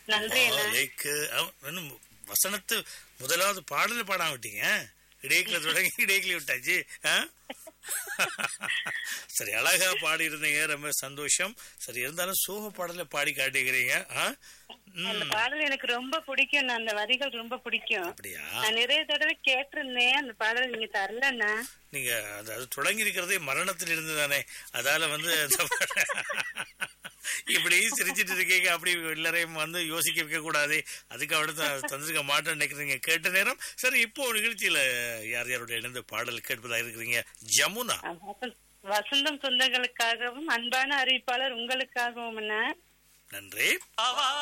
நன்றி அண்ணா லேக்கு இன்னும் வசனத்து முதலாவது பாடல பாடாம விட்டீங்க இடையில தொடங்கி இடையில விட்டாச்சு ஆ? சரி அழகா பாடி இருந்தீங்க ரொம்ப சந்தோஷம் சரி இருந்தாலும் சோக பாடல பாடி காட்டிக்கிறீங்க ஆ? ம், அந்த பாடல் எனக்கு ரொம்ப பிடிக்கும் அந்த வரிகள் ரொம்ப பிடிக்கும் அப்படியா நான் நிறைய தடவை கேட்டிருந்தேன் அந்த பாடல் நீங்க தரலண்ணா நீங்க அது அது தொடங்கி இருக்கிறதே மரணத்தில் இருந்து தானே அதால வந்து அந்த- இப்படி சிரிச்சிட்டு இருக்கீங்க அப்படி எல்லாரையும் வந்து யோசிக்க வைக்க கூடாது அதுக்கு அடுத்து தந்திருக்க மாட்டேன்னு நினைக்கிறீங்க கேட்ட நேரம் சரி இப்போ நிகழ்ச்சியில யார் யாரோட இணைந்து பாடல் கேட்பதா இருக்கிறீங்க ஜமுனா வசந்த்- வசந்தம் சொந்தங்களுக்காகவும் அன்பான அறிவிப்பாளர் உங்களுக்காகவும் அண்ணா நன்றி அவா